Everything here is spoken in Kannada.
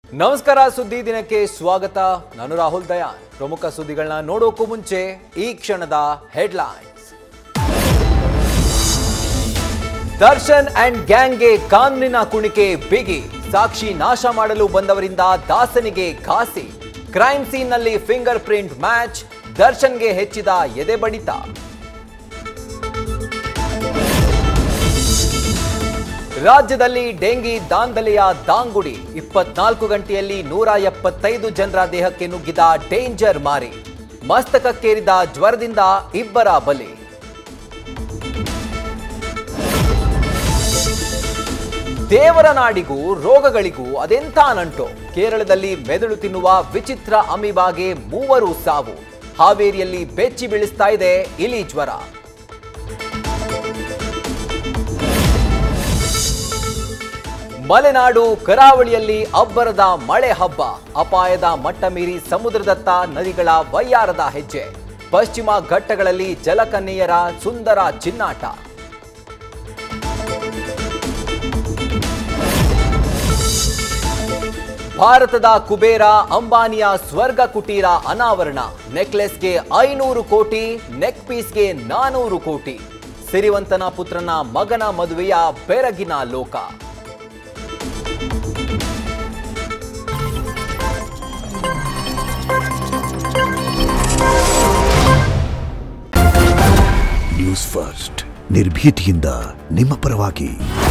ನಮಸ್ಕಾರ ಸುದ್ದಿ ದಿನಕ್ಕೆ ಸ್ವಾಗತ ನಾನು ರಾಹುಲ್ ದಯಾನ್ ಪ್ರಮುಖ ಸುದ್ದಿಗಳನ್ನ ನೋಡೋಕ್ಕೂ ಮುಂಚೆ ಈ ಕ್ಷಣದ ಹೆಡ್ಲೈನ್ಸ್ ದರ್ಶನ್ ಅಂಡ್ ಗ್ಯಾಂಗ್ಗೆ ಕಾನೂನಿನ ಕುಣಿಕೆ ಬಿಗಿ ಸಾಕ್ಷಿ ನಾಶ ಮಾಡಲು ಬಂದವರಿಂದ ದಾಸನಿಗೆ ಘಾಸಿ ಕ್ರೈಮ್ ಸೀನ್ನಲ್ಲಿ ಫಿಂಗರ್ ಪ್ರಿಂಟ್ ಮ್ಯಾಚ್ ದರ್ಶನ್ಗೆ ಹೆಚ್ಚಿದ ಎದೆ ಬಡಿತ ರಾಜ್ಯದಲ್ಲಿ ಡೆಂಗಿ ದಾಂಧಲೆಯ ದಾಂಗುಡಿ ಇಪ್ಪತ್ನಾಲ್ಕು ಗಂಟೆಯಲ್ಲಿ ನೂರ ಎಪ್ಪತ್ತೈದು ಜನರ ದೇಹಕ್ಕೆ ನುಗ್ಗಿದ ಡೇಂಜರ್ ಮಾರಿ ಮಸ್ತಕಕ್ಕೇರಿದ ಜ್ವರದಿಂದ ಇಬ್ಬರ ಬಲಿ ದೇವರ ನಾಡಿಗೂ ರೋಗಗಳಿಗೂ ಅದೆಂಥ ನಂಟು ಕೇರಳದಲ್ಲಿ ಮೆದುಳು ತಿನ್ನುವ ವಿಚಿತ್ರ ಅಮೀಬಾಗೆ ಮೂವರು ಸಾವು ಹಾವೇರಿಯಲ್ಲಿ ಬೆಚ್ಚಿ ಬೀಳಿಸ್ತಾ ಇದೆ ಇಲಿ ಜ್ವರ ಮಲೆನಾಡು ಕರಾವಳಿಯಲ್ಲಿ ಅಬ್ಬರದ ಮಳೆ ಹಬ್ಬ ಅಪಾಯದ ಮಟ್ಟ ಮೀರಿ ಸಮುದ್ರದತ್ತ ನದಿಗಳ ವಯ್ಯಾರದ ಹೆಜ್ಜೆ ಪಶ್ಚಿಮ ಘಟ್ಟಗಳಲ್ಲಿ ಜಲಕನ್ಯೆಯರ ಸುಂದರ ಚಿನ್ನಾಟ ಭಾರತದ ಕುಬೇರ ಅಂಬಾನಿಯ ಸ್ವರ್ಗ ಕುಟೀರ ಅನಾವರಣ ನೆಕ್ಲೆಸ್ಗೆ ಐನೂರು ಕೋಟಿ ನೆಕ್ ಪೀಸ್ಗೆ ನಾನೂರು ಕೋಟಿ ಸಿರಿವಂತನ ಪುತ್ರನ ಮಗನ ಮದುವೆಯ ಬೆರಗಿನ ಲೋಕ ನ್ಯೂಸ್ ಫಸ್ಟ್ ನಿರ್ಭೀತಿಯಿಂದ ನಿಮ್ಮ ಪರವಾಗಿ